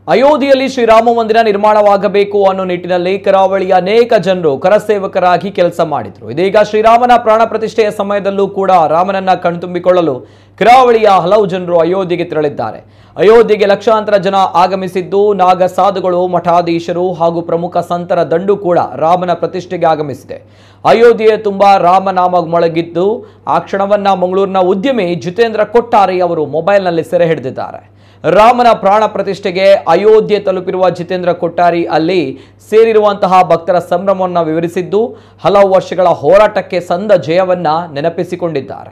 ಅಯೋಧ್ಯೆಯಲ್ಲಿ ಶ್ರೀರಾಮ ಮಂದಿರ ನಿರ್ಮಾಣವಾಗಬೇಕು ಅನ್ನೋ ನಿಟ್ಟಿನಲ್ಲಿ ಕರಾವಳಿಯ ಅನೇಕ ಜನರು ಕರಸೇವಕರಾಗಿ ಕೆಲಸ ಮಾಡಿದ್ರು ಇದೀಗ ಶ್ರೀರಾಮನ ಪ್ರಾಣ ಪ್ರತಿಷ್ಠೆಯ ಸಮಯದಲ್ಲೂ ಕೂಡ ರಾಮನನ್ನ ಕಣ್ತುಂಬಿಕೊಳ್ಳಲು ಕರಾವಳಿಯ ಹಲವು ಜನರು ಅಯೋಧ್ಯೆಗೆ ತೆರಳಿದ್ದಾರೆ ಅಯೋಧ್ಯೆಗೆ ಲಕ್ಷಾಂತರ ಜನ ಆಗಮಿಸಿದ್ದು ನಾಗ ಸಾಧುಗಳು ಮಠಾಧೀಶರು ಹಾಗೂ ಪ್ರಮುಖ ಸಂತರ ದಂಡು ಕೂಡ ರಾಮನ ಪ್ರತಿಷ್ಠೆಗೆ ಆಗಮಿಸಿದೆ ಅಯೋಧ್ಯೆಯ ತುಂಬಾ ರಾಮನಾಮ ಮೊಳಗಿದ್ದು ಆ ಕ್ಷಣವನ್ನ ಮಂಗಳೂರಿನ ಉದ್ಯಮಿ ಜಿತೇಂದ್ರ ಕೊಟ್ಟಾರಿ ಅವರು ಮೊಬೈಲ್ನಲ್ಲಿ ಸೆರೆ ಹಿಡಿದಿದ್ದಾರೆ ರಾಮನ ಪ್ರಾಣ ಪ್ರತಿಷ್ಠೆಗೆ ಅಯೋಧ್ಯೆ ತಲುಪಿರುವ ಜಿತೇಂದ್ರ ಕೊಟ್ಟಾರಿ ಅಲ್ಲಿ ಸೇರಿರುವಂತಹ ಭಕ್ತರ ಸಂಭ್ರಮವನ್ನು ವಿವರಿಸಿದ್ದು ಹಲವು ವರ್ಷಗಳ ಹೋರಾಟಕ್ಕೆ ಸಂದ ಜಯವನ್ನ ನೆನಪಿಸಿಕೊಂಡಿದ್ದಾರೆ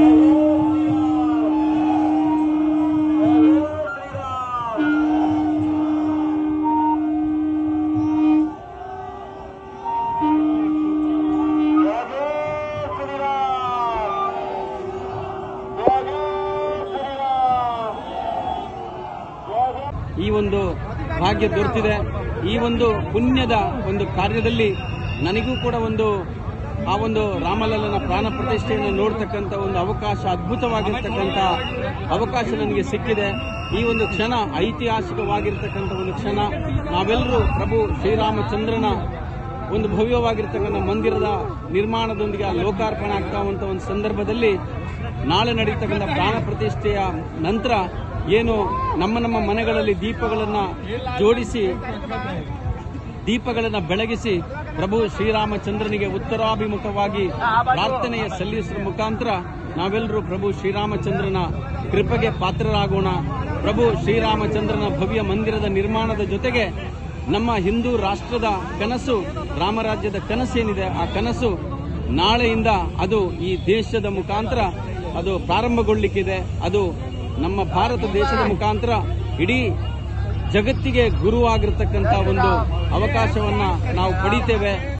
ಈ ಒಂದು ಭಾಗ್ಯ ದೊರೆತಿದೆ ಈ ಒಂದು ಪುಣ್ಯದ ಒಂದು ಕಾರ್ಯದಲ್ಲಿ ನನಗೂ ಕೂಡ ಒಂದು ಆ ಒಂದು ರಾಮಲಲ್ಲನ ಪ್ರಾಣ ಪ್ರತಿಷ್ಠೆಯನ್ನು ನೋಡ್ತಕ್ಕಂಥ ಒಂದು ಅವಕಾಶ ಅದ್ಭುತವಾಗಿರ್ತಕ್ಕಂಥ ಅವಕಾಶ ನನಗೆ ಸಿಕ್ಕಿದೆ ಈ ಒಂದು ಕ್ಷಣ ಐತಿಹಾಸಿಕವಾಗಿರ್ತಕ್ಕಂಥ ಒಂದು ಕ್ಷಣ ನಾವೆಲ್ಲರೂ ಪ್ರಭು ಶ್ರೀರಾಮಚಂದ್ರನ ಒಂದು ಭವ್ಯವಾಗಿರ್ತಕ್ಕಂಥ ಮಂದಿರದ ನಿರ್ಮಾಣದೊಂದಿಗೆ ಆ ಲೋಕಾರ್ಪಣೆ ಆಗ್ತಾವಂತ ಒಂದು ಸಂದರ್ಭದಲ್ಲಿ ನಾಳೆ ನಡೀತಕ್ಕಂಥ ಪ್ರಾಣ ಪ್ರತಿಷ್ಠೆಯ ನಂತರ ಏನು ನಮ್ಮ ನಮ್ಮ ಮನೆಗಳಲ್ಲಿ ದೀಪಗಳನ್ನ ಜೋಡಿಸಿ ದೀಪಗಳನ್ನ ಬೆಳಗಿಸಿ ಪ್ರಭು ಶ್ರೀರಾಮಚಂದ್ರನಿಗೆ ಉತ್ತರಾಭಿಮುಖವಾಗಿ ಪ್ರಾರ್ಥನೆಯ ಸಲ್ಲಿಸುವ ಮುಖಾಂತರ ನಾವೆಲ್ಲರೂ ಪ್ರಭು ಶ್ರೀರಾಮಚಂದ್ರನ ಕೃಪೆಗೆ ಪಾತ್ರರಾಗೋಣ ಪ್ರಭು ಶ್ರೀರಾಮಚಂದ್ರನ ಭವ್ಯ ಮಂದಿರದ ನಿರ್ಮಾಣದ ಜೊತೆಗೆ ನಮ್ಮ ಹಿಂದೂ ರಾಷ್ಟ್ರದ ಕನಸು ರಾಮರಾಜ್ಯದ ಕನಸೇನಿದೆ ಆ ಕನಸು ನಾಳೆಯಿಂದ ಅದು ಈ ದೇಶದ ಮುಖಾಂತರ ಅದು ಪ್ರಾರಂಭಗೊಳ್ಳಿಕ್ಕಿದೆ ಅದು ನಮ್ಮ ಭಾರತ ದೇಶದ ಮುಖಾಂತರ ಇಡೀ ಜಗತ್ತಿಗೆ ಗುರುವಾಗಿರ್ತಕ್ಕಂಥ ಒಂದು ಅವಕಾಶವನ್ನ ನಾವು ಪಡಿತೇವೆ